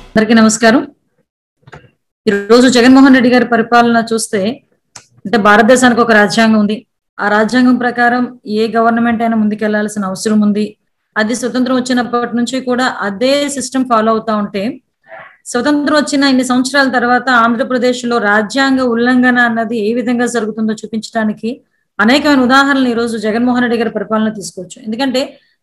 అందరికీ నమస్కారం ఈ రోజు జగన్మోహన్ రెడ్డి గారి పరిపాలన చూస్తే అంటే భారతదేశానికి ఒక రాజ్యాంగం ఉంది ఆ రాజ్యాంగం ప్రకారం ఏ గవర్నమెంట్ అయినా ముందుకెళ్లాల్సిన అవసరం ఉంది అది స్వతంత్రం వచ్చినప్పటి నుంచి కూడా అదే సిస్టమ్ ఫాలో అవుతా ఉంటే స్వతంత్రం వచ్చిన ఇన్ని సంవత్సరాల తర్వాత ఆంధ్రప్రదేశ్ లో రాజ్యాంగ ఉల్లంఘన అన్నది ఏ విధంగా జరుగుతుందో చూపించడానికి అనేకమైన ఉదాహరణలు ఈ రోజు జగన్మోహన్ రెడ్డి గారి పరిపాలన తీసుకోవచ్చు ఎందుకంటే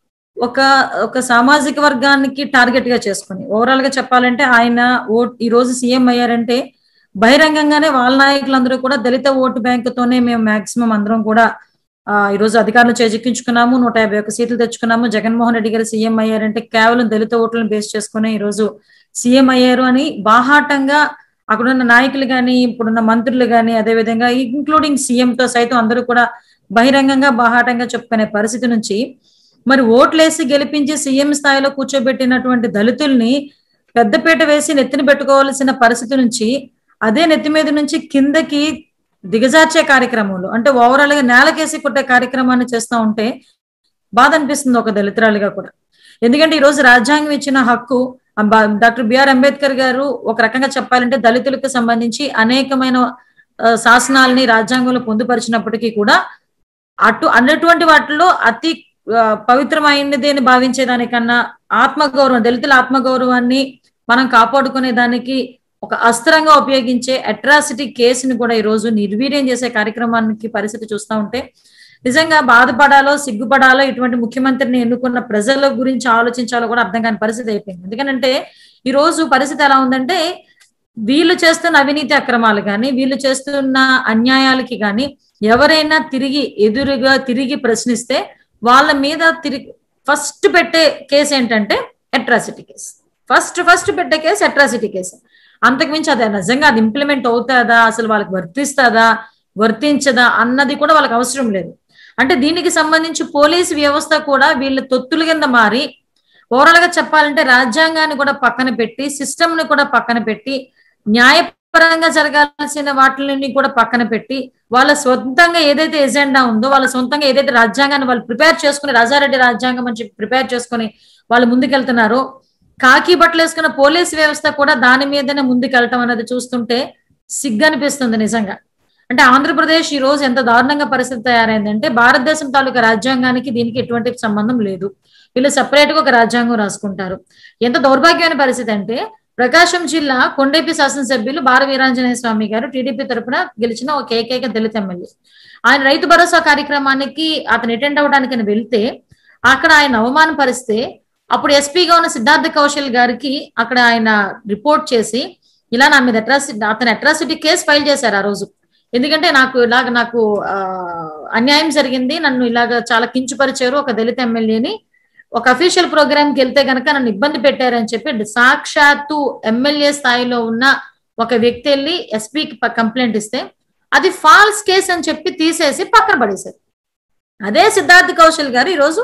ఒక ఒక సామాజిక వర్గానికి టార్గెట్ గా చేసుకుని ఓవరాల్ గా చెప్పాలంటే ఆయన ఓట్ ఈ రోజు సీఎం అయ్యారంటే బహిరంగంగానే వాళ్ళ నాయకులందరూ కూడా దళిత ఓటు బ్యాంకుతోనే మేము మాక్సిమం అందరం కూడా ఆ ఈ రోజు అధికారులు చేజిక్కించుకున్నాము నూట యాభై ఒక్క సీట్లు తెచ్చుకున్నాము జగన్మోహన్ రెడ్డి గారు సీఎం అయ్యారంటే కేవలం దళిత ఓట్లను బేస్ చేసుకుని ఈ రోజు సీఎం అయ్యారు అని బాహాటంగా అక్కడున్న నాయకులు కానీ ఇప్పుడున్న మంత్రులు కానీ అదేవిధంగా ఇంక్లూడింగ్ సీఎం తో సైతం అందరూ కూడా బహిరంగంగా బాహాటంగా చెప్పుకునే పరిస్థితి నుంచి మరి ఓట్లేసి గెలిపించి సీఎం స్థాయిలో కూర్చోబెట్టినటువంటి దళితుల్ని పెద్దపీట వేసి నెత్తిన పెట్టుకోవాల్సిన పరిస్థితి నుంచి అదే నెత్తి మీద నుంచి కిందకి దిగజార్చే కార్యక్రమంలో అంటే ఓవరాల్ గా నేలకేసి కొట్టే కార్యక్రమాన్ని చేస్తూ ఉంటే బాధ అనిపిస్తుంది ఒక దళితురాలిగా కూడా ఎందుకంటే ఈ రోజు రాజ్యాంగం ఇచ్చిన హక్కు డాక్టర్ బిఆర్ అంబేద్కర్ గారు ఒక రకంగా చెప్పాలంటే దళితులకు సంబంధించి అనేకమైన శాసనాలని రాజ్యాంగంలో పొందుపరిచినప్పటికీ కూడా అటు అన్నటువంటి వాటిలో అతి పవిత్రమైనది అని భావించేదానికన్నా ఆత్మగౌరవం దళితుల ఆత్మగౌరవాన్ని మనం కాపాడుకునే దానికి ఒక అస్త్రంగా ఉపయోగించే అట్రాసిటీ కేసుని కూడా ఈ రోజు నిర్వీర్యం చేసే కార్యక్రమానికి పరిస్థితి చూస్తూ ఉంటే నిజంగా బాధపడాలో సిగ్గుపడాలో ఇటువంటి ముఖ్యమంత్రిని ఎన్నుకున్న ప్రజల గురించి ఆలోచించాలో కూడా అర్థం కాని పరిస్థితి అయిపోయింది ఎందుకంటే ఈ రోజు పరిస్థితి ఎలా ఉందంటే వీళ్ళు చేస్తున్న అవినీతి అక్రమాలు కానీ వీళ్ళు చేస్తున్న అన్యాయాలకి కానీ ఎవరైనా తిరిగి ఎదురుగా తిరిగి ప్రశ్నిస్తే వాళ్ళ మీద తిరిగి ఫస్ట్ పెట్టే కేసు ఏంటంటే అట్రాసిటీ కేసు ఫస్ట్ ఫస్ట్ పెట్టే కేసు అట్రాసిటీ కేసు అంతకుమించి అది నిజంగా అది ఇంప్లిమెంట్ అవుతుందా అసలు వాళ్ళకి వర్తిస్తుందా వర్తించదా అన్నది కూడా వాళ్ళకి అవసరం లేదు అంటే దీనికి సంబంధించి పోలీసు వ్యవస్థ కూడా వీళ్ళ తొత్తుల కింద మారి ఓవరాల్ గా చెప్పాలంటే రాజ్యాంగాన్ని కూడా పక్కన పెట్టి సిస్టమ్ ని కూడా పక్కన పెట్టి న్యాయపరంగా జరగాల్సిన వాటిని కూడా పక్కన పెట్టి వాళ్ళ సొంతంగా ఏదైతే ఎజెండా ఉందో వాళ్ళ సొంతంగా ఏదైతే రాజ్యాంగాన్ని వాళ్ళు ప్రిపేర్ చేసుకుని రాజారెడ్డి రాజ్యాంగం అని చెప్పి ప్రిపేర్ చేసుకుని వాళ్ళు ముందుకెళ్తున్నారో కాకి బట్టలు వేసుకున్న పోలీస్ వ్యవస్థ కూడా దాని మీదనే ముందుకెళ్ళటం అనేది చూస్తుంటే సిగ్గనిపిస్తుంది నిజంగా అంటే ఆంధ్రప్రదేశ్ ఈ రోజు ఎంత దారుణంగా పరిస్థితి తయారైందంటే భారతదేశం తాలూకా రాజ్యాంగానికి దీనికి ఎటువంటి సంబంధం లేదు వీళ్ళు సపరేట్ గా ఒక రాజ్యాంగం రాసుకుంటారు ఎంత దౌర్భాగ్యమైన పరిస్థితి అంటే ప్రకాశం జిల్లా కొండేపి శాసనసభ్యులు బాల వీరాంజనేయ స్వామి గారు టీడీపీ తరఫున గెలిచిన ఒక ఏకైక దళిత ఎమ్మెల్యే ఆయన రైతు భరోసా కార్యక్రమానికి అతను అటెండ్ అవడానికి వెళ్తే అక్కడ ఆయన అవమానపరిస్తే అప్పుడు ఎస్పీగా ఉన్న సిద్ధార్థ కౌశల్ గారికి అక్కడ ఆయన రిపోర్ట్ చేసి ఇలా నా మీద అట్రాసిటీ అతను అట్రాసిటీ కేసు ఫైల్ చేశారు ఆ రోజు ఎందుకంటే నాకు ఇలాగ నాకు అన్యాయం జరిగింది నన్ను ఇలాగ చాలా కించుపరిచారు ఒక దళిత ఎమ్మెల్యేని ఒక అఫీషియల్ ప్రోగ్రామ్ కి వెళ్తే గనక నన్ను ఇబ్బంది పెట్టారని చెప్పి సాక్షాత్తు ఎమ్మెల్యే స్థాయిలో ఉన్న ఒక వ్యక్తి వెళ్ళి ఎస్పీకి కంప్లైంట్ ఇస్తే అది ఫాల్స్ కేసు అని చెప్పి తీసేసి పక్కన పడేశారు అదే సిద్ధార్థ్ కౌశల్ గారు ఈరోజు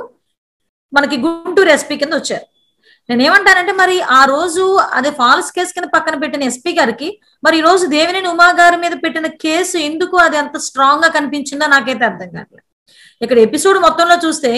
మనకి గుంటూరు ఎస్పీ కింద వచ్చారు నేను ఏమంటానంటే మరి ఆ రోజు అదే ఫాల్స్ కేసు కింద పక్కన పెట్టిన ఎస్పీ గారికి మరి ఈ రోజు దేవినేని ఉమా గారి మీద పెట్టిన కేసు ఎందుకు అది అంత స్ట్రాంగ్ గా కనిపించిందో నాకైతే అర్థం కావట్లేదు ఇక్కడ ఎపిసోడ్ మొత్తంలో చూస్తే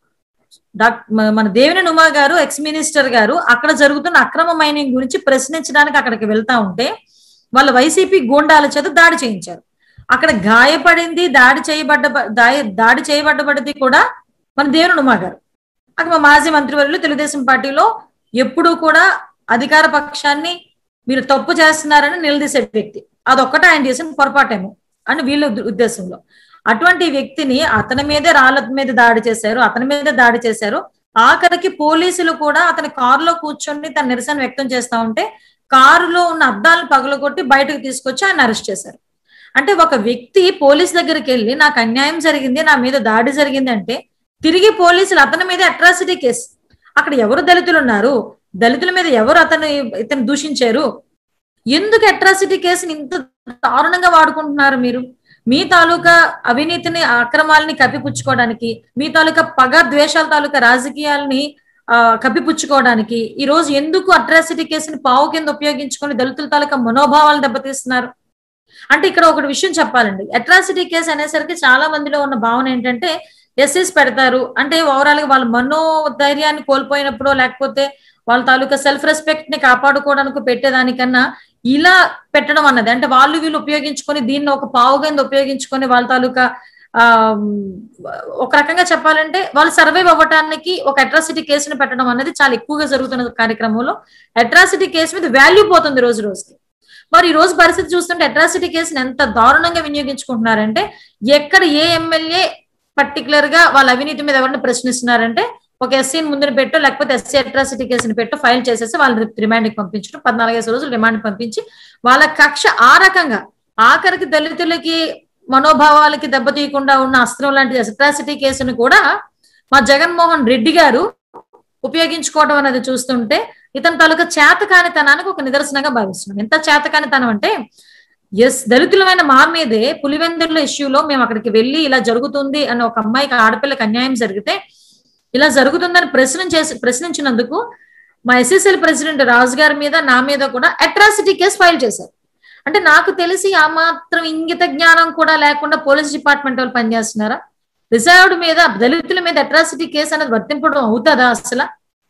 మన దేవినేని ఉమా గారు ఎక్స్ మినిస్టర్ గారు అక్కడ జరుగుతున్న అక్రమ మైనింగ్ గురించి ప్రశ్నించడానికి అక్కడికి వెళ్తా ఉంటే వాళ్ళ వైసీపీ గూండాల చేత దాడి చేయించారు అక్కడ గాయపడింది దాడి చేయబడ్డ దాడి చేయబడ్డబడింది కూడా మన దేవినేని ఉమా గారు అక్కడ మా మాజీ మంత్రివర్యులు తెలుగుదేశం పార్టీలో ఎప్పుడూ కూడా అధికార పక్షాన్ని మీరు తప్పు చేస్తున్నారని నిలదీసే వ్యక్తి అదొక్కటే ఆయన చేసిన పొరపాటేమో అని వీళ్ళ ఉద్దేశంలో అటువంటి వ్యక్తిని అతని మీదే రాళ్ల మీద దాడి చేశారు అతని మీద దాడి చేశారు ఆఖరికి పోలీసులు కూడా అతని కారులో కూర్చొని తన నిరసన వ్యక్తం చేస్తా ఉంటే కారులో ఉన్న అద్దాలను పగలగొట్టి బయటకు తీసుకొచ్చి ఆయన అరెస్ట్ చేశారు అంటే ఒక వ్యక్తి పోలీస్ దగ్గరికి వెళ్ళి నాకు అన్యాయం జరిగింది నా మీద దాడి జరిగింది అంటే తిరిగి పోలీసులు అతని మీద అట్రాసిటీ కేసు అక్కడ ఎవరు దళితులు ఉన్నారు దళితుల మీద ఎవరు అతను ఇతను దూషించారు ఎందుకు అట్రాసిటీ కేసుని ఇంత దారుణంగా వాడుకుంటున్నారు మీరు మీ తాలూకా అవినీతిని అక్రమాలని కప్పిపుచ్చుకోవడానికి మీ తాలూకా పగ ద్వేషాల తాలూకా రాజకీయాలని ఆ కప్పిపుచ్చుకోవడానికి ఈ రోజు ఎందుకు అట్రాసిటీ కేసుని పావు కింద ఉపయోగించుకొని దళితుల తాలూకా మనోభావాలు దెబ్బతీస్తున్నారు అంటే ఇక్కడ ఒకటి విషయం చెప్పాలండి అట్రాసిటీ కేసు అనేసరికి చాలా మందిలో ఉన్న భావన ఏంటంటే ఎస్సీస్ పెడతారు అంటే ఓవరాల్ గా వాళ్ళ మనోధైర్యాన్ని కోల్పోయినప్పుడు లేకపోతే వాళ్ళ తాలూకా సెల్ఫ్ రెస్పెక్ట్ ని కాపాడుకోవడానికి పెట్టేదానికన్నా ఇలా పెట్టడం అన్నది అంటే వాళ్ళు వీళ్ళు ఉపయోగించుకొని దీన్ని ఒక పావుగా ఉపయోగించుకొని వాళ్ళ తాలూకా ఆ ఒక రకంగా చెప్పాలంటే వాళ్ళు సర్వైవ్ అవ్వటానికి ఒక అట్రాసిటీ కేసుని పెట్టడం అనేది చాలా ఎక్కువగా జరుగుతున్న కార్యక్రమంలో అట్రాసిటీ కేసు మీద వాల్యూ పోతుంది రోజు రోజుకి మరి ఈ రోజు పరిస్థితి చూస్తుంటే అట్రాసిటీ కేసుని ఎంత దారుణంగా వినియోగించుకుంటున్నారంటే ఎక్కడ ఏ ఎమ్మెల్యే పర్టికులర్ గా వాళ్ళ అవినీతి మీద ఎవరిని ప్రశ్నిస్తున్నారంటే ఒక ఎస్సీని ముందుని పెట్టో లేకపోతే ఎస్సీ అట్రాసిటీ కేసుని పెట్టో ఫైల్ చేసేసి వాళ్ళు రిమాండ్కి పంపించడం పద్నాలుగైదు రోజులు రిమాండ్ పంపించి వాళ్ళ కక్ష ఆ రకంగా ఆఖరికి దళితులకి మనోభావాలకి దెబ్బతీయకుండా ఉన్న అస్త్రం లాంటి అట్రాసిటీ కేసును కూడా మా జగన్మోహన్ రెడ్డి గారు ఉపయోగించుకోవడం అనేది చూస్తుంటే ఇతని తాలూకా చేతకానితనానికి ఒక నిదర్శనంగా భావిస్తున్నాం ఎంత చేతకానితనం అంటే ఎస్ దళితులమైన మా మీదే పులివెందుల ఇష్యూలో మేము అక్కడికి వెళ్ళి ఇలా జరుగుతుంది అని ఒక అమ్మాయికి ఆడపిల్లకి అన్యాయం జరిగితే ఇలా జరుగుతుందని ప్రశ్న చేసి ప్రశ్నించినందుకు మా ఎస్ఎస్ఎల్ ప్రెసిడెంట్ రాజు గారి మీద నా మీద కూడా అట్రాసిటీ కేసు ఫైల్ చేశారు అంటే నాకు తెలిసి ఆ మాత్రం ఇంగిత జ్ఞానం కూడా లేకుండా పోలీస్ డిపార్ట్మెంట్ వాళ్ళు పనిచేస్తున్నారా రిజర్వ్డ్ మీద దళితుల మీద అట్రాసిటీ కేసు అనేది వర్తింపడం అవుతుందా అసలు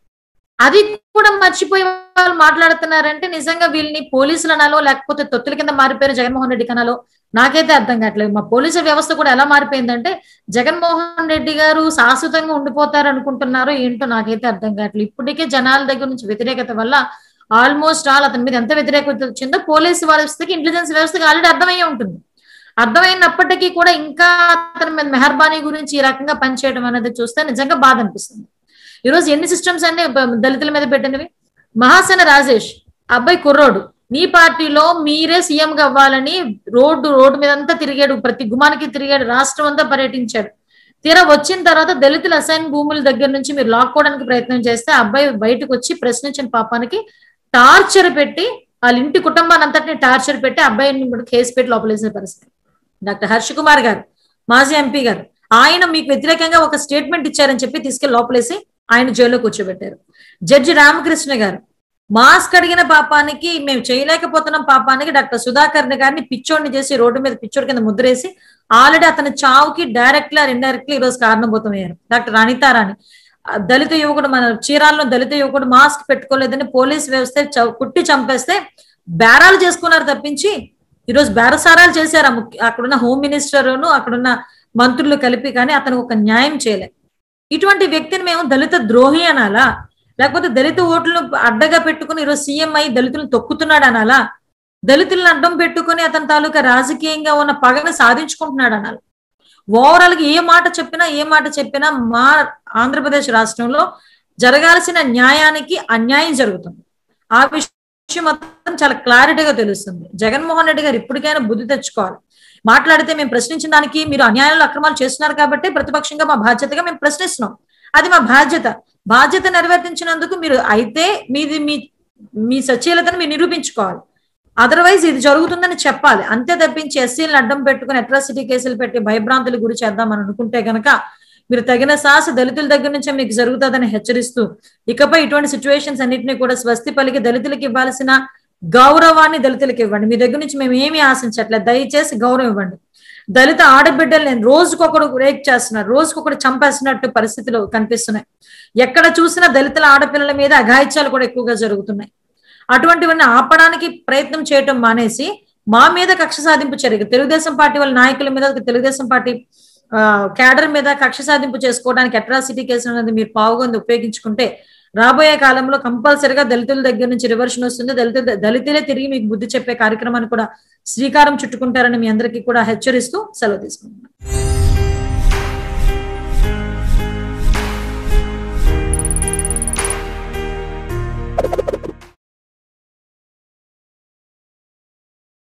అది కూడా మర్చిపోయి వాళ్ళు మాట్లాడుతున్నారంటే నిజంగా వీళ్ళని పోలీసులు అనాలో లేకపోతే తొత్తుల కింద మారిపోయిన జగన్మోహన్ రెడ్డి కనాలో నాకైతే అర్థం కావట్లేదు మా పోలీసు వ్యవస్థ కూడా ఎలా మారిపోయిందంటే జగన్మోహన్ రెడ్డి గారు శాశ్వతంగా ఉండిపోతారు అనుకుంటున్నారో ఏంటో నాకైతే అర్థం కావట్లేదు ఇప్పటికే జనాల దగ్గర నుంచి వ్యతిరేకత వల్ల ఆల్మోస్ట్ ఆల్ అతని మీద ఎంత వ్యతిరేకత వచ్చిందో పోలీసు వ్యవస్థకి ఇంటెలిజెన్స్ వ్యవస్థకి ఆల్రెడీ అర్థమయ్యే ఉంటుంది అర్థమైనప్పటికీ కూడా ఇంకా అతని మీద మెహర్బానీ గురించి ఈ రకంగా పనిచేయడం అనేది చూస్తే నిజంగా బాధ అనిపిస్తుంది ఈరోజు ఎన్ని సిస్టమ్స్ అన్ని దళితుల మీద పెట్టినవి మహాసేన రాజేష్ అబ్బాయి కుర్రోడు నీ పార్టీలో మీరే సీఎం అవ్వాలని రోడ్డు రోడ్డు మీద అంతా తిరిగాడు ప్రతి గుమానికి తిరిగాడు రాష్ట్రం అంతా పర్యటించాడు తీరా వచ్చిన తర్వాత దళితుల అసైన్ భూముల దగ్గర నుంచి మీరు లాక్కోవడానికి ప్రయత్నం చేస్తే అబ్బాయి బయటకు వచ్చి ప్రశ్నించిన పాపానికి టార్చర్ పెట్టి వాళ్ళ ఇంటి కుటుంబాన్ని అంతటిని టార్చర్ పెట్టి అబ్బాయిని కేసు పెట్టి లోపలేసిన పరిస్థితి డాక్టర్ హర్ష కుమార్ గారు మాజీ ఎంపీ గారు ఆయన మీకు వ్యతిరేకంగా ఒక స్టేట్మెంట్ ఇచ్చారని చెప్పి తీసుకెళ్లి లోపలేసి ఆయన జైల్లో కూర్చోబెట్టారు జడ్జి రామకృష్ణ గారు మాస్క్ అడిగిన పాపానికి మేము చేయలేకపోతున్నాం పాపానికి డాక్టర్ సుధాకర్ గారిని పిచ్చోడిని చేసి రోడ్డు మీద పిచ్చోడి కింద ముద్రేసి ఆల్రెడీ అతని చావుకి డైరెక్ట్లీ ఇండైరెక్ట్లీ ఈ రోజు కారణభూతమయ్యారు డాక్టర్ అనితారాణి దళిత యువకుడు మన చీరాల్లో దళిత యువకుడు మాస్క్ పెట్టుకోలేదని పోలీస్ వ్యవస్థ కుట్టి చంపేస్తే బేరాలు చేసుకున్నారు తప్పించి ఈరోజు బేరసారాలు చేశారు అక్కడున్న హోమ్ మినిస్టర్ను అక్కడున్న మంత్రులు కలిపి కానీ అతనికి ఒక న్యాయం చేయలే ఇటువంటి వ్యక్తిని మేము దళిత ద్రోహి అనాలా లేకపోతే దళిత ఓట్లను అడ్డగా పెట్టుకుని ఈరోజు సీఎం అయి దళితులను తొక్కుతున్నాడు అనాలా దళితులను అడ్డం పెట్టుకుని అతని తాలూకా రాజకీయంగా ఉన్న పగను సాధించుకుంటున్నాడు అనాలి ఓవరాల్ గా ఏ మాట చెప్పినా ఏ మాట చెప్పినా మా ఆంధ్రప్రదేశ్ రాష్ట్రంలో జరగాల్సిన న్యాయానికి అన్యాయం జరుగుతుంది ఆ విషయం మొత్తం చాలా క్లారిటీగా తెలుస్తుంది జగన్మోహన్ రెడ్డి గారు ఇప్పటికైనా బుద్ధి తెచ్చుకోవాలి మాట్లాడితే మేము ప్రశ్నించిన దానికి మీరు అన్యాయాలు అక్రమాలు చేస్తున్నారు కాబట్టి ప్రతిపక్షంగా మా బాధ్యతగా మేము ప్రశ్నిస్తున్నాం అది మా బాధ్యత బాధ్యత నెరవేర్తించినందుకు మీరు అయితే మీది మీ మీ సచీలతను మీరు నిరూపించుకోవాలి అదర్వైజ్ ఇది జరుగుతుందని చెప్పాలి అంతే తప్పించి ఎస్సీలను అడ్డం పెట్టుకుని అట్రాసిటీ కేసులు పెట్టి భయభ్రాంతులు గురి చేద్దామని అనుకుంటే గనక మీరు తగిన సాహస దళితుల దగ్గర నుంచే మీకు జరుగుతుందని హెచ్చరిస్తూ ఇకపై ఇటువంటి సిచ్యువేషన్స్ అన్నింటినీ కూడా స్వస్తి పలికి దళితులకు ఇవ్వాల్సిన గౌరవాన్ని దళితులకు ఇవ్వండి మీ దగ్గర నుంచి మేము ఏమీ ఆశించట్లేదు దయచేసి గౌరవం ఇవ్వండి దళిత ఆడబిడ్డలు నేను రోజుకొకడు రేక్ చేస్తున్నారు రోజుకొకడు చంపేస్తున్నట్టు పరిస్థితులు కనిపిస్తున్నాయి ఎక్కడ చూసినా దళితుల ఆడపిల్లల మీద అఘాయిత్యాలు కూడా ఎక్కువగా జరుగుతున్నాయి అటువంటివన్నీ ఆపడానికి ప్రయత్నం చేయటం మానేసి మా మీద కక్ష సాధింపు చర్య తెలుగుదేశం పార్టీ వాళ్ళ నాయకుల మీద తెలుగుదేశం పార్టీ క్యాడర్ మీద కక్ష సాధింపు చేసుకోవడానికి అట్రాసిటీ కేసు అనేది మీరు పావుగొంది ఉపయోగించుకుంటే రాబోయే కాలంలో కంపల్సరిగా దళితుల దగ్గర నుంచి రివర్షన్ వస్తుంది దళితుల దళితులే తిరిగి మీకు బుద్ధి చెప్పే కార్యక్రమాన్ని కూడా శ్రీకారం చుట్టుకుంటారని మీ అందరికీ కూడా హెచ్చరిస్తూ సెలవు తీసుకుంటాం